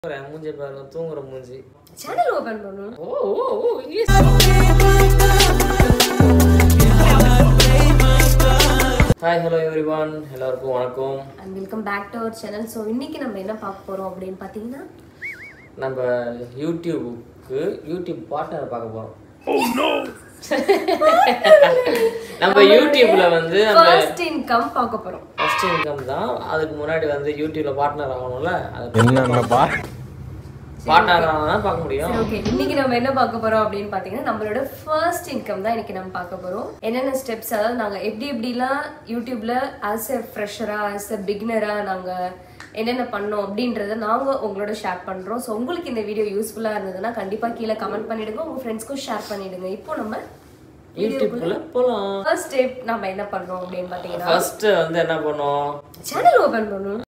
தூங்குறேன் மூஞ்சி பாருங்க தூங்குற மூஞ்சி சேனல் ஓபன் பண்ணணும் oh oh oh English hi hello everyone எல்லாருக்கும் வணக்கம் and welcome back to our channel so இன்னைக்கு நம்ம என்ன பார்க்க போறோம் அப்படின்னு பார்த்தீங்கன்னா நம்ம யூடியூபுக்கு யூடியூப் பார்ட்னர் பார்க்க போறோம் நம்ம யூடியூப்ல வந்து அந்த ஃபர்ஸ்ட் இன்கம் பார்க்க போறோம் ஃபர்ஸ்ட் இன்கம் தான் அதுக்கு முன்னாடி வந்து யூடியூப்ல பார்ட்னர் ஆகணும்ல அது என்னங்கப்பா பார்ட்னர் ஆனால் தான் பார்க்க முடியும் ஓகே இன்னைக்கு நம்ம என்ன பார்க்க போறோம் அப்படின்னு பார்த்தீங்கன்னா நம்மளோட ஃபர்ஸ்ட் இன்கம் தான் இன்னைக்கு நம்ம பார்க்க போறோம் என்னென்ன ஸ்டெப்ஸ் அதாவது நாங்க எப்படி எப்படிலாம் யூடியூப்ல ஆஸ் எ ஃப்ரெஷரா ஆஸ் எ பிகினரா நாங்க என்னென்ன பண்ணோம் அப்படின்றத நாங்க உங்களோட ஷேர் பண்றோம் ஸோ உங்களுக்கு இந்த வீடியோ யூஸ்ஃபுல்லா இருந்ததுன்னா கண்டிப்பா கீழே கமெண்ட் பண்ணிடுங்க உங்க ஃப்ரெண்ட்ஸ்க்கும் ஷேர் பண்ணிடுங்க இப்போ நம்ம யூடியூப்ல போலாம் ஃபர்ஸ்ட் ஸ்டெப் நம்ம என்ன பண்றோம் அப்படின்னு பார்த்தீங்கன்னா ஃபர்ஸ்ட் வந்து என்ன பண்ணோம் சேனல் ஓபன் பண்ணணும்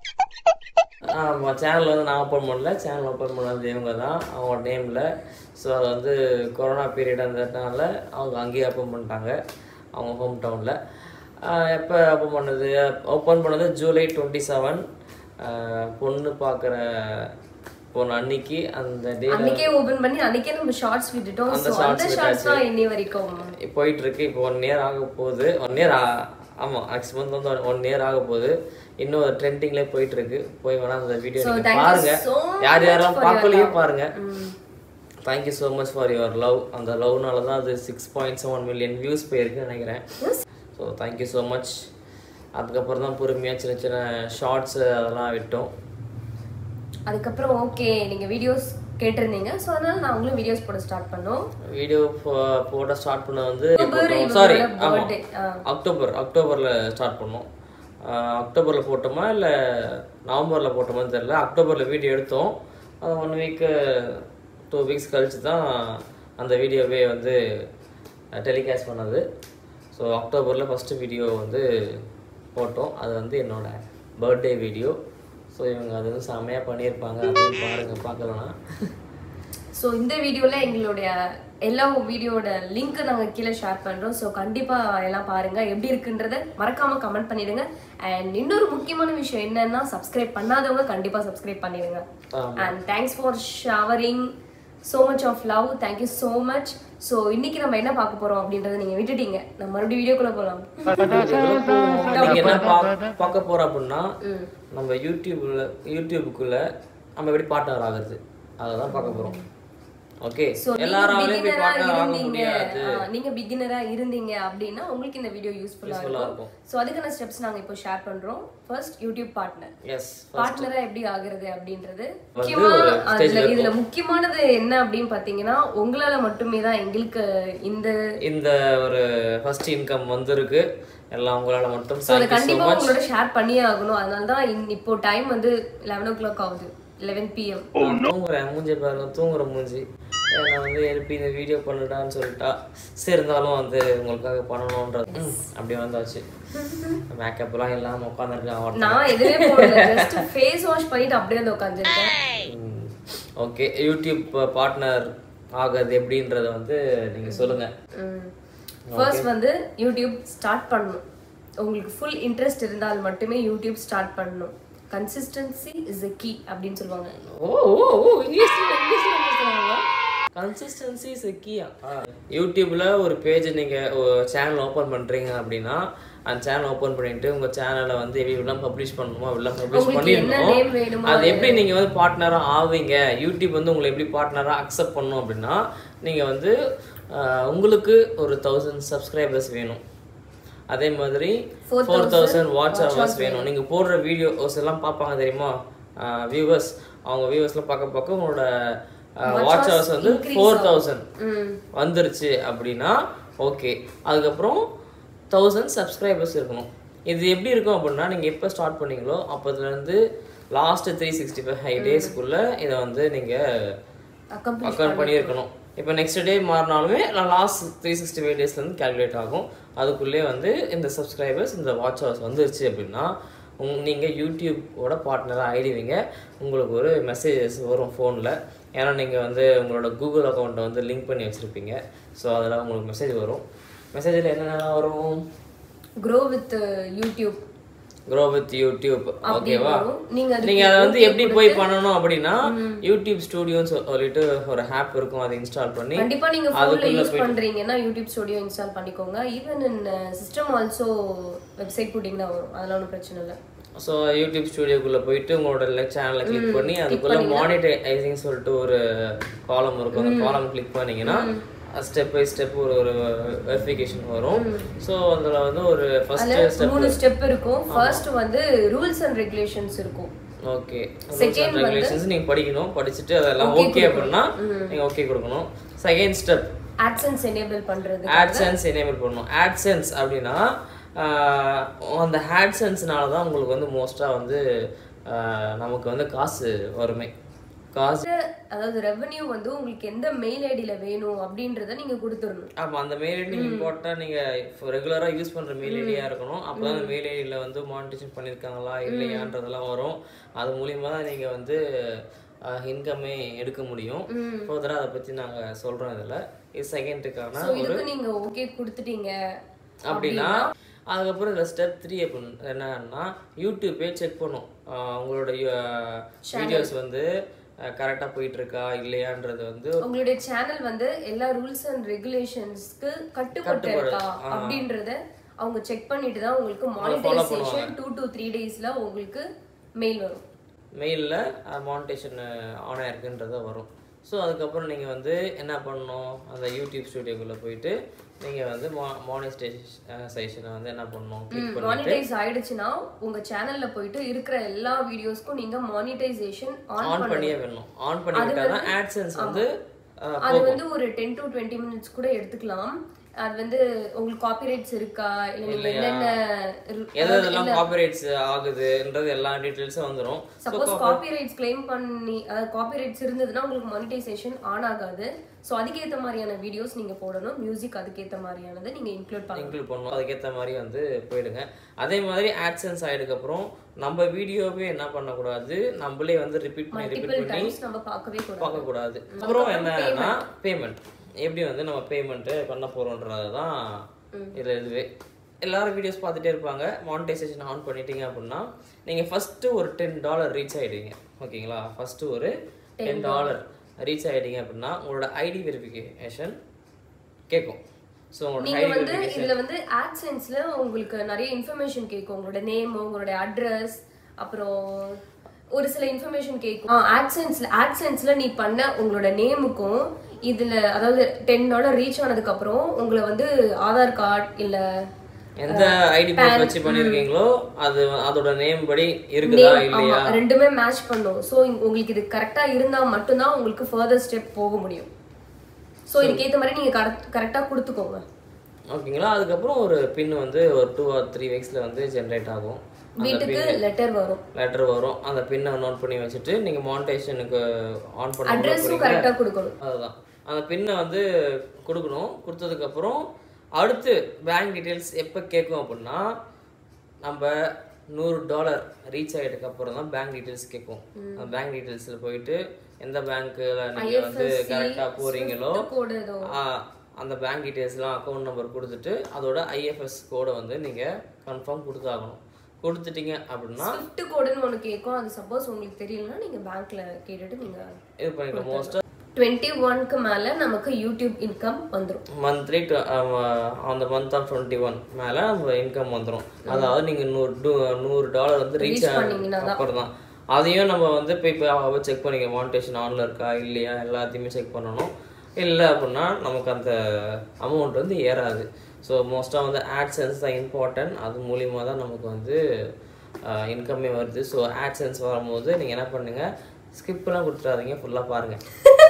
ஆமாம் சேனல் வந்து நான் ஓப்பன் பண்ணல சேனல் ஓப்பன் பண்ணது இவங்க தான் அவங்க நேமில் ஸோ அது வந்து கொரோனா பீரியட் இருந்ததுனால அவங்க அங்கேயே ஓப்பன் பண்ணிட்டாங்க அவங்க ஹோம் டவுனில் எப்போ ஓப்பன் பண்ணது ஓப்பன் பண்ணது ஜூலை டுவெண்ட்டி செவன் பொண்ணு பார்க்குற பொண்ணு அன்னைக்கு அந்த டே அன்னைக்கே ஓபன் பண்ணி அன்னைக்கே நம்ம ஷார்ட்ஸ் விட்டுட்டோம் அந்த ஸோ அந்த shorts ஷார்ட்ஸ் தான் இன்னி வரைக்கும் போயிட்டு இருக்கு இப்போ ஒன் இயர் ஆக போகுது ஒன் இயர் ஆமாம் நெக்ஸ்ட் மந்த் வந்து ஒன் இயர் ஆக போகுது இன்னும் அது ட்ரெண்டிங்லேயே போயிட்டு இருக்கு போய் வேணா அந்த வீடியோ So, நீங்கள் thank you பாருங்க so யார் much யாரெல்லாம் for your பார்க்கலையே love. பாருங்க ம். Thank you so much for your love அந்த லவ்னால தான் அது six point seven million views போயிருக்குன்னு நினைக்கிறேன் ஸோ தேங்க்யூ ஸோ மச் அதுக்கப்புறம் தான் பொறுமையாக சின்ன சின்ன ஷார்ட்ஸு அதெல்லாம் விட்டோம் அதுக்கப்புறம் ஓகே நீங்க வீடியோஸ் கேட்டிருந்தீங்க ஸோ அதனால நாங்களும் வீடியோஸ் போட ஸ்டார்ட் பண்ணோம் வீடியோ போட ஸ்டார்ட் பண்ண வந்து இவங்களோட சாரி birthday. ஆமாம் அக்டோபர் அக்டோபரில் ஸ்டார்ட் பண்ணோம் அக்டோபரில் போட்டோமா இல்லை நவம்பரில் போட்டோமான்னு தெரியல அக்டோபரில் வீடியோ எடுத்தோம் அது ஒன் வீக்கு டூ வீக்ஸ் கழிச்சு தான் அந்த வீடியோவே வந்து டெலிகாஸ்ட் பண்ணது ஸோ அக்டோபரில் ஃபஸ்ட்டு வீடியோ வந்து போட்டோம் அது வந்து என்னோட பர்த்டே வீடியோ ஸோ இவங்க அது வந்து செம்மையாக பண்ணியிருப்பாங்க அப்படின்னு பாருங்கள் பார்க்கலன்னா ஸோ இந்த வீடியோவில் எங்களுடைய எல்லா வீடியோட லிங்க் நாங்கள் கீழே ஷேர் பண்ணுறோம் ஸோ கண்டிப்பாக எல்லாம் பாருங்க எப்படி இருக்குன்றத மறக்காம கமெண்ட் பண்ணிடுங்க அண்ட் இன்னொரு முக்கியமான விஷயம் என்னன்னா சப்ஸ்கிரைப் பண்ணாதவங்க கண்டிப்பாக சப்ஸ்கிரைப் பண்ணிடுங்க ஆமா. And thanks for showering so much of love thank you so much so இன்னைக்கு நம்ம என்ன பார்க்க போறோம் அப்படின்றத நீங்க விட்டுட்டீங்க நம்ம மறுபடியும் வீடியோக்குள்ள போகலாம் நீங்க என்ன பா- பார்க்க போறோம் அப்படின்னா நம்ம யூடியூப்ல யூடியூபுக்குள்ள நம்ம எப்படி பார்ட்னர் ஆகுறது அதை தான் பார்க்க போறோம் ஓகே ஸோ எல்லாராலையும் போய் பிகினரா பார்ட்னர் ஆக இருந்தீங்க முடியாது ஆ, நீங்க பிகினரா இருந்தீங்க அப்படின்னா உங்களுக்கு இந்த வீடியோ யூஸ்ஃபுல்லா Useful-ஆ இருக்கும் ஸோ அதுக்கான ஸ்டெப்ஸ் நாங்க இப்போ ஷேர் பண்றோம் ஃபர்ஸ்ட் யூடியூப் பார்ட்னர் எஸ் பார்ட்னரா எப்படி ஆகுறது அப்படின்றது வந்து முக்கியமா ஒரு அதுல இதுல முக்கியமானது என்ன அப்படின்னு பாத்தீங்கன்னா உங்களால மட்டுமே தான் எங்களுக்கு இந்த இந்த ஒரு ஃபர்ஸ்ட் இன்கம் வந்திருக்கு எல்லாம் உங்களால மட்டும் ஸோ அதை தேங்க்யூ ஸோ கண்டிப்பா மச் உங்களோட ஷேர் பண்ணியே ஆகணும் அதனால தான் இன்- இப்போ டைம் வந்து லெவன் ஓ கிளாக் ஆகுது லெவன் பிஎம் நான் தூங்குறேன் மூஞ்சி பாருங்க தூங்குற மூஞ்சி நான் வந்து எழுப்பி இந்த வீடியோ பண்ணுடான்னு சொல்லிட்டா சரி இருந்தாலும் வந்து உங்களுக்காக பண்ணணுன்றது ம், அப்படியே வந்தாச்சு மேக்கப்லாம் இல்லாமல் உட்காந்துருக்கேன் நான் எதுவுமே போடல ஜஸ்ட் ஃபேஸ் வாஷ் பண்ணிட்டு அப்படியே வந்து உட்காந்துருக்கேன் ஓகே யூடியூப் பார்ட்னர் ஆகிறது எப்படின்றத வந்து நீங்கள் சொல்லுங்கள் ஃபர்ஸ்ட் வந்து யூடியூப் ஸ்டார்ட் பண்ணணும் உங்களுக்கு ஃபுல் இன்ட்ரெஸ்ட் இருந்தால் மட்டுமே யூடியூப் ஸ்டார்ட் பண்ணணும் கன்சிஸ்டன்சி இஸ் a கீ அப்படின்னு சொல்லுவாங்க ஓ ஓ ஓ இங்கிலீஷ்ல இங்கிலீஷ்ல பேசுறாங்க கன்சிஸ்டன்சி இஸ் கீயா யூடியூப்ல ஒரு பேஜ் நீங்க சேனல் ஓபன் பண்றீங்க அப்படின்னா அந்த சேனல் ஓபன் பண்ணிட்டு உங்க சேனலை வந்து எப்படி இப்படிலாம் பப்ளிஷ் பண்ணணுமோ அப்படிலாம் பப்ளிஷ் உங்களுக்கு என்ன name பண்ணிடணும் வேணுமோ அது எப்படி நீங்க வந்து பார்ட்னரா ஆவீங்க யூடியூப் வந்து உங்களை எப்படி பார்ட்னரா அக்செப்ட் பண்ணும் அப்படின்னா நீங்க வந்து அஹ், உங்களுக்கு ஒரு தௌசண்ட் சப்ஸ்கிரைபர்ஸ் வேணும் அதே மாதிரி ஃபோர் தௌசண்ட் வாட்ச் ஹவர்ஸ் வேணும் நீங்க போடுற வீடியோஸ் எல்லாம் பார்ப்பாங்க தெரியுமா வியூவர்ஸ் அவங்க வியூவர்ஸ்லாம் பார்க்க பார்க்க உங்களோட வாட்ச் ஹவர்ஸ் வந்து ஃபோர் தௌசண்ட் ம் வந்துருச்சு அப்படின்னா ஓகே அதுக்கப்புறம் தௌசண்ட் சப்ஸ்கிரைபர்ஸ் இருக்கணும் இது எப்படி இருக்கும் அப்படின்னா நீங்கள் எப்போ ஸ்டார்ட் பண்ணீங்களோ அப்போதுலேருந்து last three sixty five five டேஸ்க்குள்ளே இதை வந்து நீங்கள் அக்கம்ப்ளிஷ் அக்கௌண்ட் பண்ணியிருக்கணும் இப்போ நெக்ஸ்ட் டே மாறினாலுமே லாஸ்ட் த்ரீ சிக்ஸ்டி ஃபைவ் டேஸ்லேருந்து கேல்குலேட் ஆகும் அதுக்குள்ளே வந்து இந்த சப்ஸ்கிரைபர்ஸ் இந்த வாட்ச் ஹவர்ஸ் வந்துருச்சு அப்படின்னா உங் நீங்கள் யூடியூப்போட பார்ட்னராக ஆயிடுவீங்க உங்களுக்கு ஒரு மெசேஜஸ் வரும் ஃபோனில் ஏன்னா நீங்கள் வந்து உங்களோட கூகுள் அக்கௌண்ட்டை வந்து லிங்க் பண்ணி வச்சுருப்பீங்க ஸோ அதில் உங்களுக்கு மெசேஜ் வரும் மெசேஜில் என்னென்ன வரும் grow with YouTube grow with YouTube ஓகேவா வரும். நீங்க அதுக்கு நீங்க அதை வந்து எப்படி போய் பண்ணணும் அப்படின்னா யூடியூப் ஸ்டுடியோன்னு சொல்லிட்டு ஒரு ஆப் இருக்கும் அதை இன்ஸ்டால் பண்ணி கண்டிப்பா நீங்க போன்ல யூஸ் பண்றீங்கன்னா யூடியூப் ஸ்டுடியோ இன்ஸ்டால் பண்ணிக்கோங்க even in system also website putting தான் வரும் அதெல்லாம் ஒன்றும் பிரச்சனை இல்லை ஸோ யூடியூப் ஸ்டுடியோக்குள்ள போயிட்டு உங்களோட சேனலை கிளிக் பண்ணி அதுக்குள்ள மானிட்டைசிங் சொல்லிட்டு ஒரு காலம் இருக்கும் அந்த காலம் கிளிக் பண்ணீங்கன்னா ஸ்டெப் பை ஸ்டெப் ஒரு ஒரு வெரிஃபிகேஷன் வரும் ஸோ அதில் வந்து ஒரு ஃபர்ஸ்ட் ஸ்டெப் மூணு ஸ்டெப் இருக்கும் ஃபர்ஸ்ட் வந்து ரூல்ஸ் அண்ட் ரெகுலேஷன்ஸ் இருக்கும் ஓகே ரெகுலேஷன்ஸ் நீங்க படிக்கணும் படிச்சுட்டு அதெல்லாம் ஓகே அப்படின்னா நீங்க ஓகே கொடுக்கணும் செகண்ட் ஸ்டெப் ஆட்சன்ஸ் எனேபிள் பண்றது ஆட்சென்ஸ் எனேபிள் பண்ணணும் ஆட்சென்ஸ் அப்படின்னா ஆஹ், அந்த ஆட்சென்ஸ்னால தான் உங்களுக்கு வந்து மோஸ்ட்டாக வந்து ஆஹ், நமக்கு வந்து காசு வருமே காசு அதாவது ரெவென்யூ வந்து உங்களுக்கு எந்த மெயில் ஐடியில வேணும் அப்படின்றத நீங்க கொடுத்துடணும் ஆமா அந்த மெயில் ஐடி நீங்கள் போட்டால் நீங்கள் ரெகுலராக யூஸ் பண்ணுற மெயில் ஐடியாக இருக்கணும் அப்போ தான் அந்த மெயில் ஐடியில் வந்து மானிட்டேஷன் பண்ணியிருக்காங்களா இல்லையான்றதெல்லாம் வரும் அது மூலியமா தான் நீங்கள் வந்து இன்கமே எடுக்க முடியும் ஃபர்தராக அதை பற்றி நாங்கள் சொல்கிறோம் இதில் இது செகண்டுக்கான ஸோ இதுக்கு நீங்க ஓகே கொடுத்துட்டீங்க அப்படின்னா அதுக்கப்புறம் இந்த ஸ்டெப் த்ரீ அப்படின்னு என்னன்னா யூடியூப்பே செக் பண்ணும் ஆஹ் உங்களோட வீடியோஸ் வந்து கரெக்டாக போயிட்டு இருக்கா இல்லையான்றது வந்து உங்களுடைய சேனல் வந்து எல்லா ரூல்ஸ் அண்ட் ரெகுலேஷன்ஸ்க்கு கட்டுப்பட்டு இருக்கா அப்படின்றத அவங்க செக் பண்ணிட்டு தான் உங்களுக்கு மானிட்டைசேஷன் டூ டு த்ரீ டேஸ்ல உங்களுக்கு மெயில் வரும் மெயிலில் மானிட்டேஷன் ஆன் ஆயிருக்குன்றத வரும் ஸோ அதுக்கப்புறம் நீங்கள் வந்து என்ன பண்ணணும் அந்த யூடியூப் ஸ்டுடியோக்குள்ளே போயிட்டு நீங்கள் வந்து மா மானிஸ்டேஷனை வந்து என்ன பண்ணணும் கிளிக் பண்ணி மானிட்டைஸ் ஆயிடுச்சுன்னா உங்க சேனல்ல போயிட்டு இருக்கிற எல்லா வீடியோஸ்க்கும் நீங்க மானிட்டைசேஷன் ஆன் ஆன் பண்ணியே வேணும் ஆன் பண்ணி விட்டால் தான் ஆட்சன்ஸ் வந்து அஹ், அது வந்து ஒரு டென் டு டுவெண்ட்டி மினிட்ஸ் கூட எடுத்துக்கலாம் அது வந்து உங்களுக்கு காப்பிரைட்ஸ் இருக்கா இல்ல நீங்க என்னென்ன எது எதெல்லாம் காப்பிரைட்ஸ் ஆகுதுன்றது எல்லா டீட்டெயில்ஸும் வந்துடும் சப்போஸ் காப்பிரைட்ஸ் கிளைம் பண்ணி அதாவது காப்பிரைட்ஸ் இருந்ததுன்னா உங்களுக்கு மானிட்டைசேஷன் ஆன் ஆகாது ஸோ அதுக்கேற்ற மாதிரியான வீடியோஸ் நீங்க போடணும் மியூசிக் அதுக்கேற்ற மாதிரியானதை நீங்க இன்க்ளூட் பண்ணணும் இன்க்ளூட் பண்ணுவோம் அதுக்கேற்ற மாதிரி வந்து போயிடுங்க அதே மாதிரி ஆட்சன்ஸ் ஆயிடுக்கப்புறம் நம்ம வீடியோவே என்ன பண்ணக்கூடாது நம்மளே வந்து ரிப்பீட் பண்ணி ரிப்பீட் மல்டிபிள் பண்ணி டைம்ஸ் நம்ம பார்க்கவே கூடாது பார்க்கக்கூடாது அப்புறம் என்னன்னா பேமெண்ட் எப்படி வந்து நம்ம பேமெண்ட்டு பண்ண போகிறோன்றது தான் இதில் இதுவே எல்லாரும் வீடியோஸ் பார்த்துட்டே இருப்பாங்க மானிட்டைசேஷன் ஆன் பண்ணிட்டீங்க அப்படின்னா நீங்கள் ஃபஸ்ட்டு ஒரு டென் டாலர் ரீச் ஆகிடுவீங்க ஓகேங்களா ஃபஸ்ட்டு ஒரு டென் டாலர் ரீச் ஆகிட்டீங்க அப்படின்னா உங்களோட ஐடி வெரிஃபிகேஷன் கேட்கும் ஸோ உங்களோட நீங்க ஐடி வந்து இதுல வந்து ஆட்சென்ஸ்ல உங்களுக்கு நிறைய இன்ஃபர்மேஷன் கேட்கும் உங்களோட நேம் உங்களோட அட்ரஸ் அப்புறம் ஒரு சில இன்ஃபர்மேஷன் கேட்கும் ஆட்சென்ஸ்ல ஆட்சென்ஸ்ல நீ பண்ண உங்களோட நேமுக்கும் இதுல அதாவது டென் டாலர் ரீச் ஆனதுக்கு அப்புறம் உங்களை வந்து ஆதார் கார்டு இல்ல எந்த ஐடி ப்ரூஃப் வச்சு பண்ணியிருக்கீங்களோ அது அதோட நேம் படி இருக்குதா இல்லையா ஆமா, ரெண்டுமே மேட்ச் பண்ணும் ஸோ உங்களுக்கு இது கரெக்டா இருந்தா மட்டும்தான் உங்களுக்கு ஃபர்தர் ஸ்டெப் போக முடியும் ஸோ இதுக்கேற்ற மாதிரி நீங்க கரெக்டா கொடுத்துக்கோங்க ஓகேங்களா அதுக்கப்புறம் ஒரு பின் வந்து ஒரு டூ ஆர் த்ரீ வீக்ஸில் வந்து ஜென்ரேட் ஆகும் வீட்டுக்கு லெட்டர் வரும் லெட்டர் வரும் அந்த பின்னை நோட் பண்ணி வச்சுட்டு நீங்கள் மானிட்டைசேஷனுக்கு ஆன் பண்ண அட்ரஸும் கரெக்டா கொடுக்கணும் அதுதான் அந்த பின்னை வந்து கொடுக்கணும் கொடுத்ததுக்கப்புறம் அடுத்து பேங்க் டீட்டெயில்ஸ் எப்போ கேட்கும் அப்படின்னா நம்ம நூறு டாலர் ரீச் ஆகிட்டதுக்கு அப்புறம் தான் பேங்க் டீட்டெயில்ஸ் கேட்கும் அந்த பேங்க் டீட்டெயில்ஸில் போயிட்டு எந்த பேங்க்கில் நீங்கள் வந்து கரெக்டாக போகிறீங்களோ கோடு ஏதோ ஆஹ் அந்த பேங்க் டீட்டெயில்ஸ்லாம் அக்கௌண்ட் நம்பர் கொடுத்துட்டு அதோட ஐஎஃப்எஸ் கோடை வந்து நீங்கள் கன்ஃபார்ம் கொடுத்தாகணும் கொடுத்துட்டீங்க அப்படின்னா ஸ்விஃப்ட் கோடுன்னு ஒன்று கேட்கும் அது சப்போஸ் உங்களுக்கு தெரியலனா நீங்கள் பேங்க்ல கேட்டுட்டு நீங்கள் இது பண்ணிக்கலாம் மோஸ்ட்டாக டுவெண்ட்டி ஒன்க்கு மேலே நமக்கு யூடியூப் இன்கம் வந்துடும் மந்த்லி அந்த மந்த் ஆஃப் டுவெண்ட்டி ஒன் மேலே நம்ம இன்கம் வந்துடும் அதாவது நீங்கள் நூறு டு- நூறு டாலர் வந்து ரீச் பண்ணீங்கன்னா அப்புறம் தான் அதையும் நம்ம வந்து போய் போய் செக் பண்ணிக்க மானிட்டேஷன் ஆனில் இருக்கா இல்லையா எல்லாத்தையுமே செக் பண்ணணும் இல்லை அப்படின்னா நமக்கு அந்த அமௌண்ட் வந்து ஏறாது ஸோ மோஸ்ட்டாக வந்து ஆட்சென்ஸ் தான் இம்பார்ட்டன்ட் அது மூலியமாக தான் நமக்கு வந்து இன்கமே வருது ஸோ ஆட்சென்ஸ் வரும்போது நீங்கள் என்ன பண்ணுங்கள் ஸ்கிப்லாம் கொடுத்துறாதீங்க ஃபுல்லாக பாருங்கள்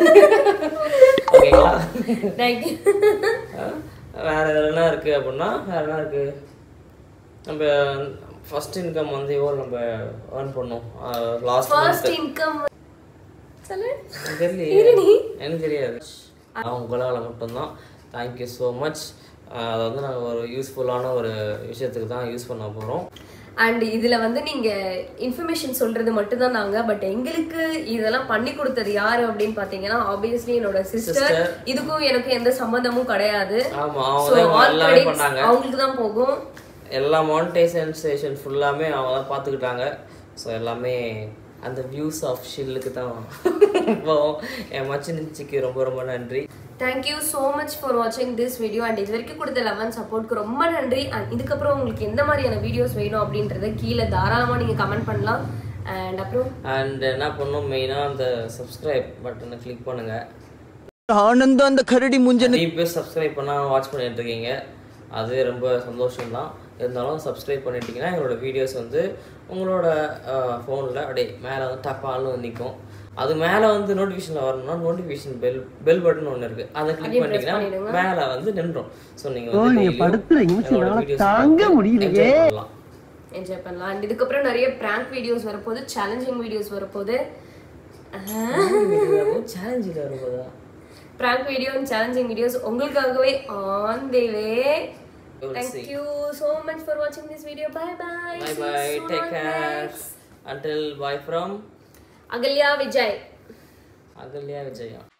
ஓகேங்களா தேங்க்யூ அஹ் வேற என்ன இருக்கு அப்படின்னா வேற என்ன இருக்கு நம்ம ஃபர்ஸ்ட் இன்கம் வந்து எவ்வளோ நம்ம ஏர்ன் பண்ணோம் லாஸ்ட் மந்த் ஃபர்ஸ்ட் இன்கம் சொல்லு தெரியலையே எனக்கு தெரியாது உங்களால் மட்டும்தான் தேங்க்யூ ஸோ மச் அதை வந்து நாங்கள் ஒரு யூஸ்ஃபுல்லான ஒரு விஷயத்துக்கு தான் யூஸ் பண்ண போகிறோம் அண்ட் இதுல வந்து நீங்க இன்ஃபர்மேஷன் சொல்றது மட்டும்தான் நாங்க பட் எங்களுக்கு இதெல்லாம் பண்ணி கொடுத்தது யாரு அப்படின்னு பாத்தீங்கன்னா ஆப்வியஸ்லி என்னோட சிஸ்டர் இதுக்கும் எனக்கு எந்த சம்மந்தமும் கிடையாது ஆமாம் So, அவங்க all எல்லாமே credits பண்ணாங்க அவங்களுக்கு தான் போகும் எல்லா மானிட்டைசேஷன் ஃபுல்லாமே அவங்க தான் பார்த்துக்கிட்டாங்க ஸோ எல்லாமே அந்த வியூஸ் ஆஃப் ஷில்லுக்கு தான் போவோம் என் மச்சினிச்சிக்கு ரொம்ப ரொம்ப நன்றி தேங்க்யூ ஸோ மச் ஃபார் வாட்சிங் திஸ் வீடியோ அண்ட் இது வரைக்கும் கொடுத்த லெவன் சப்போர்ட்க்கு ரொம்ப நன்றி அண்ட் இதுக்கப்புறம் உங்களுக்கு எந்த மாதிரியான வீடியோஸ் வேணும் அப்படின்றத கீழே தாராளமாக நீங்கள் கமெண்ட் பண்ணலாம் அண்ட் அப்புறம் அண்ட் என்ன பண்ணணும் மெயினாக அந்த சப்ஸ்கிரைப் பட்டனை கிளிக் பண்ணுங்கள் ஆனந்தம் அந்த கரடி முஞ்ச நிறைய பேர் சப்ஸ்கிரைப் பண்ணால் வாட்ச் பண்ணிட்டு இருக்கீங்க அது ரொம்ப சந்தோஷம்தான் இருந்தாலும் சப்ஸ்கிரைப் பண்ணிட்டீங்கன்னா எங்களோட வீடியோஸ் வந்து உங்களோட ஃபோனில் அப்படியே மேலே வந்து டப்பாலும் வந்து நிற்கும் அது மேலே வந்து நோட்டிஃபிகேஷனில் வரணும்னா நோட்டிஃபிகேஷன் பெல் பெல் பட்டன் ஒன்று இருக்குது அதை கிளிக் பண்ணிட்டீங்கன்னா மேலே வந்து நின்றோம் ஸோ நீங்கள் வந்து daily எங்களோட videos பார்த்து enjoy பண்ணலாம் என்ஜாய் பண்ணலாம் அண்ட் இதுக்கப்புறம் நிறைய ப்ராங்க் வீடியோஸ் வரப்போகுது சேலஞ்சிங் வீடியோஸ் வரப்போகுது சேலஞ்சில் வரும்போதா prank video and challenging videos உங்களுக்காகவே on the way thank you so much for வாட்சிங் this video bye bye bye bye take care until bye from Ahalya Vijay Ahalya Vijaya